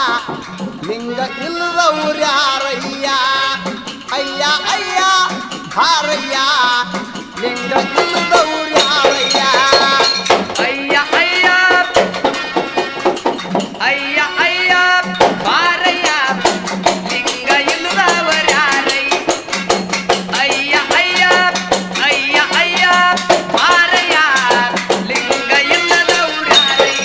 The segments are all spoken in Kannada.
ಲಿಂಗ ಇಲ್ಲದವ್ರ್ಯಾರಯ್ಯ ಅಯ್ಯ ಅಯ್ಯ ಹಾರಯ್ಯ ಲಿಂಗ ಇಲ್ಲದವ್ರ್ಯಾರಯ್ಯ ಅಯ್ಯ ಅಯ್ಯ ಅಯ್ಯ ಅಯ್ಯ ಬಾರಯ್ಯ ಲಿಂಗ ಇಲ್ಲದವರ್ಯಾರೈ ಅಯ್ಯ ಅಯ್ಯ ಅಯ್ಯ ಅಯ್ಯ ಬಾರಯ್ಯ ಲಿಂಗ ಇಲ್ಲದವ್ರ್ಯಾರಯ್ಯ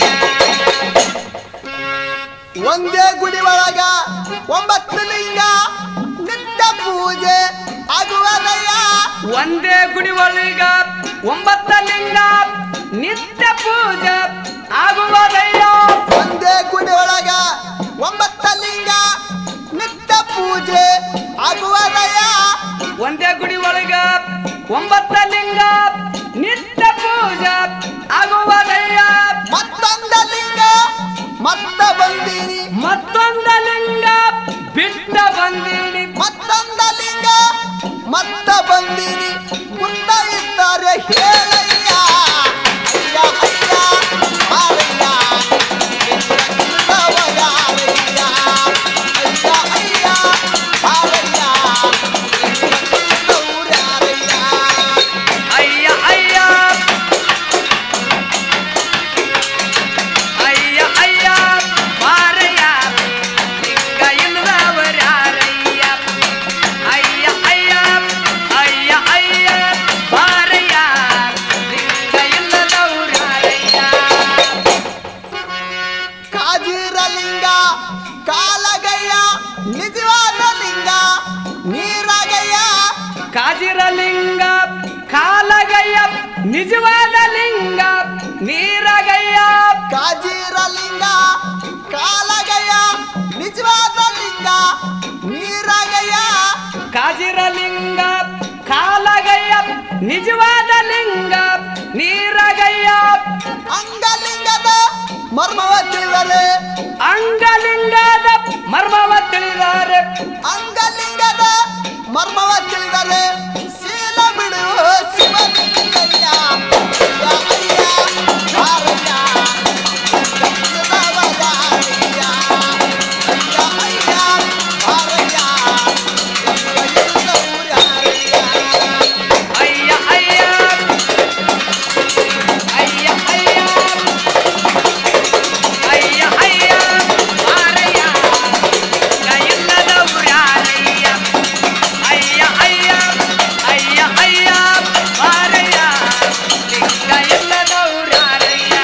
ಒಂದೇ ಗುಡಿ ಒಳಗ ಒಂಬತ್ತು ಲಿಂಗ ನಿತ್ಯ ಪೂಜೆ ಆಗುವದಯ್ಯ ಒಂದೇ ಗುಡಿ ಒಳಗ ಒಂಬತ್ತ ಲಿಂಗ ನಿತ್ಯ ಪೂಜೆ ಆಗುವುದಯ್ಯ ಒಂದೇ ಗುಡಿ ಒಳಗ ಒಂಬತ್ತ ಲಿಂಗ ನಿತ್ಯ ಪೂಜೆ ಆಗುವದಯ್ಯ ಒಂದೇ ಗುಡಿ ಒಳಗ ಒಂಬತ್ತ ಲಿಂಗ ನಿತ್ಯ ಪೂಜೆ ಆಗುವುದಯ್ಯ ಮತ್ತೊಂದ ಲಿಂಗ ಮತ್ತ ಬಂದೀನಿ ಮತ್ತೊಂದ ಲಿಂಗ ಬಿಟ್ಟ ಬಂದೀನಿ ಮತ್ತೊಂದ ಲಿಂಗ ಮತ್ತ ಬಂದೀನಿ ಗುರ್ತ ಇದ್ದಾರೆ ಹೇಳಯ್ಯ ಅಯ್ಯ ಅಯ್ಯ ಹಾರಯ್ಯ ಇಲ್ಲವ ಯಾರಯ್ಯ ಅಯ್ಯ ಅಯ್ಯ ಹಾರಯ್ಯ ಇಲ್ಲವ್ರ್ಯಾರಯ್ಯ ಅಯ್ಯ ಅಯ್ಯ ಅಯ್ಯ ಅಯ್ಯ ಬಾರಯ್ಯ ಲಿಂಗ ಇಲ್ಲದವರ್ಯಾರಯ್ಯ ಅಯ್ಯ ಅಯ್ಯ ಅಯ್ಯ ಅಯ್ಯ ಬಾರಯ್ಯ ಲಿಂಗ ಇಲ್ಲದವರ್ಯಾರಯ್ಯ ಕಾಜಿರಲಿಂಗ ಕಾಲಗಯ್ಯ ನಿಜವಾದ ಲಿಂಗ ನೀರಗಯ್ಯ ಕಾಜಿರಲಿಂಗ ಕಾಲಗಯ್ಯ ನಿಜವಾದ ಲಿಂಗ ನೀರಗಯ್ಯ ಕಾಜಿರಲಿಂಗ ಕಾಲಗಯ್ಯ ನಿಜವಾದ ಲಿಂಗ ನೀರಗಯ್ಯ ಕಾಜಿರಲಿಂಗ ಕಾಲಗಯ್ಯ ನಿಜವಾದ ಲಿಂಗ ನೀರಗಯ್ಯ ಅಂಗಲಿಂಗದ ಮರ್ಮವ ತಿಳಿದರೆ ಅಂಗಲಿಂಗದ ಮರ್ಮವ ತಿಳಿದಾರೆ ಅಂಗಲಿಂಗದ ಮರ್ಮವ ತಿಳಿದರೆ ಶೀಲ ಬಿಡುವ ಶಿವಲಿಂಗಯ್ಯ ಅಯ್ಯ ಅಯ್ಯ ಹಾರಯ್ಯ ಇಲ್ಲದವರಾರಯ್ಯ. ಅಯ್ಯ ಅಯ್ಯ ಹಾರಯ್ಯ ಇಲ್ಲದವರಾರಯ್ಯ. ಅಯ್ಯ ಅಯ್ಯ ಅಯ್ಯ ಅಯ್ಯ ಅಯ್ಯ ಅಯ್ಯ ಮಾರಯ್ಯ ಕೈಯಿಲ್ಲದವ್ರು ಯಾರಯ್ಯ ಅಯ್ಯ ಅಯ್ಯ ಅಯ್ಯ ಅಯ್ಯ ಮಾರಯ್ಯ ಲಿಂಗ ಇಲ್ಲದವ್ರು ಯಾರಯ್ಯ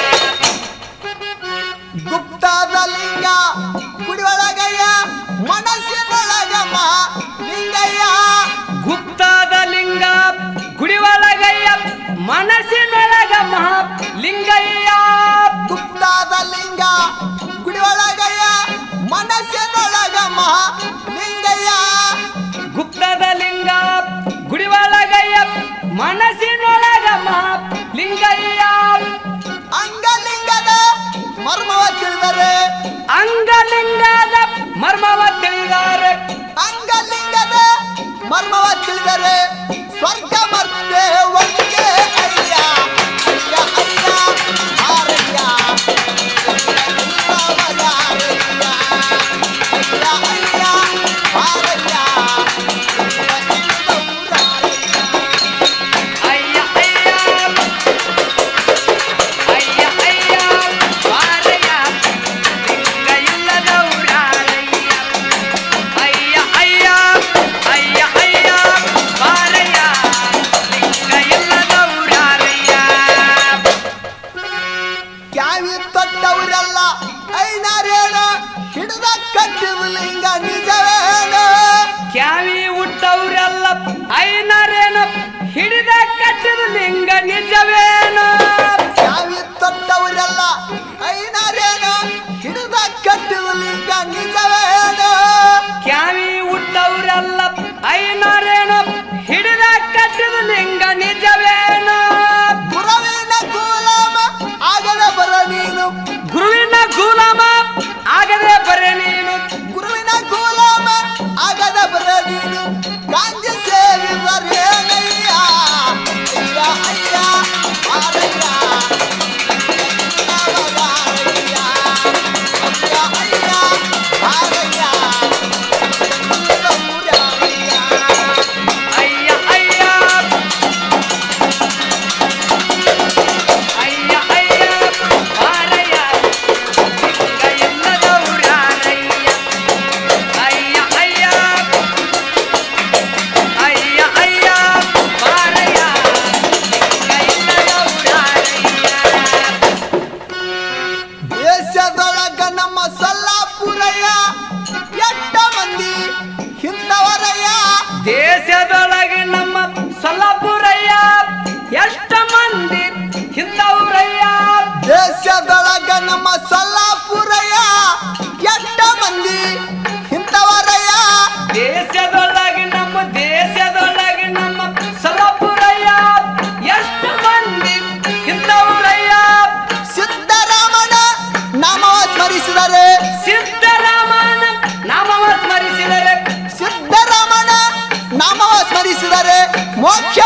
ಗುಪ್ತದ ಲಿಂಗ ಗುಡಿಯೊಳಗಯ್ಯ ಮನಸ್ಸಿನೊಳಗಮ್ಮ ಲಿಂಗಯ್ಯ ಗುಪ್ತದ ಲಿಂಗ ಗುಡಿ ಒಳಗಯ್ಯ ಮನಸ್ಸಿನೊಳಗ ಮಹಾ ಲಿಂಗಯ್ಯ ಗುಪ್ತದ ಲಿಂಗ ಗುಡಿಯೊಳಗಯ್ಯ ಮನಸ್ಸಿನೊಳಗಮ್ಮ ಲಿಂಗಯ್ಯ ಗುಪ್ತದ ಲಿಂಗ ಗುಡಿ ಒಳಗಯ್ಯ ಮನಸ್ಸಿನೊಳಗ ಮಹಾ ಲಿಂಗಯ್ಯ ಅಂಗಲಿಂಗದ ಮರ್ಮವ ತಿಳಿದರೆ ಅಂಗಲಿಂಗದ ಮರ್ಮವ ತಿಳಿದಾರೆ ಅಂಗಲಿಂಗದ ಮರ್ಮವ ತಿಳಿದರೆ ಸ್ವರ್ಗ ಮರ್ತೆ ಒಳಗೆ ಅಯ್ಯ ಅಯ್ಯ ಅಯ್ಯ ಹಾರಯ್ಯ ಇಲ್ಲವರಾರಯ್ಯ. ಅಯ್ಯ ಅಯ್ಯ ಹಾರಯ್ಯ ಇಲ್ಲದವರಾರಯ್ಯ. ಅಯ್ಯ ಅಯ್ಯ ಅಯ್ಯ ಅಯ್ಯ ಮಾರಯ್ಯ ಲಿಂಗ ಇಲ್ಲದವ್ರಾರಯ್ಯ ಅಯ್ಯ ಅಯ್ಯ ಅಯ್ಯ ಅಯ್ಯ ಮಾರಯ್ಯ ಲಿಂಗ ಇಲ್ಲದವ್ರಾರಯ್ಯ ಕ್ಯಾವಿ ತೊಟ್ಟವರೆಲ್ಲ ಐನಾರೇಣ ಹಿಡಿದ ಕಟ್ಟಿದ ಲಿಂಗ ನಿಜವೇನು ಕ್ಯಾವಿ ಹುಟ್ಟವ್ರೆಲ್ಲ ಐನರೇನು ಹಿಡಿದ ಕಟ್ಟಿದ ಲಿಂಗ ನಿಜವೇನು ಕ್ಯಾವಿ ತೊಟ್ಟವರೆಲ್ಲ ಐನಾರೇಣ ಹಿಡಿದ ಕಟ್ಟಿದ ಲಿಂಗ ನಿಜವೇನು ಕ್ಯಾವಿ ಹುಟ್ಟವ್ರೆಲ್ಲ ಐನರೇನು ಹಿಡಿದ ಕಟ್ಟಿದ ಲಿಂಗ ನಿಜವೇನು ಗುರವಿನ ಗುಲಾಮ ಆಗದ ಬರ ನೀನು ಗುರುವಿನ ಗುಲಾಮ ಆಗದೆ ಬರೆ ನೀನು ಗುರುವಿನ ಗುಲಾಮ ಆಗದ ಬರ ನೀನು ಗಾಂಜ ಸೇವಿದರೇನಯ್ಯ ಅಯ್ಯ ಅಯ್ಯ ಆರಯ್ಯ ಇಲ್ಲವರಾರಯ್ಯ. ಅಯ್ಯ ಅಯ್ಯ ದೇಶದೊಳಗೆ ನಮ್ಮ ಸೊಲ್ಲಾಪುರಯ್ಯ ಎಷ್ಟ ಮಂದಿ ಹಿಂದವ್ರಯ್ಯ ದೇಶದೊಳಗ ನಮ್ಮ ಸೊಲ್ಲಾಪುರಯ್ಯ ಎಷ್ಟ ಮಂದಿ ಇಂಥವರಯ್ಯ ದೇಶದೊಳಗೆ ನಮ್ಮ ದೇಶದೊಳಗೆ ನಮ್ಮ ಸೊಲ್ಲಾಪುರಯ್ಯ ಎಷ್ಟ ಮಂದಿ ಹಿಂದವ್ರಯ್ಯ ಸಿದ್ದರಾಮನ ನಾಮವ ಸ್ಮರಿಸಿದರೆ ಸಿದ್ದರಾಮನ ನಾಮವ ಸ್ಮರಿಸಿದರೆ ಸಿದ್ದರಾಮನ ನಾಮವ ಸ್ಮರಿಸಿದರೆ ಮೋಕ್ಷ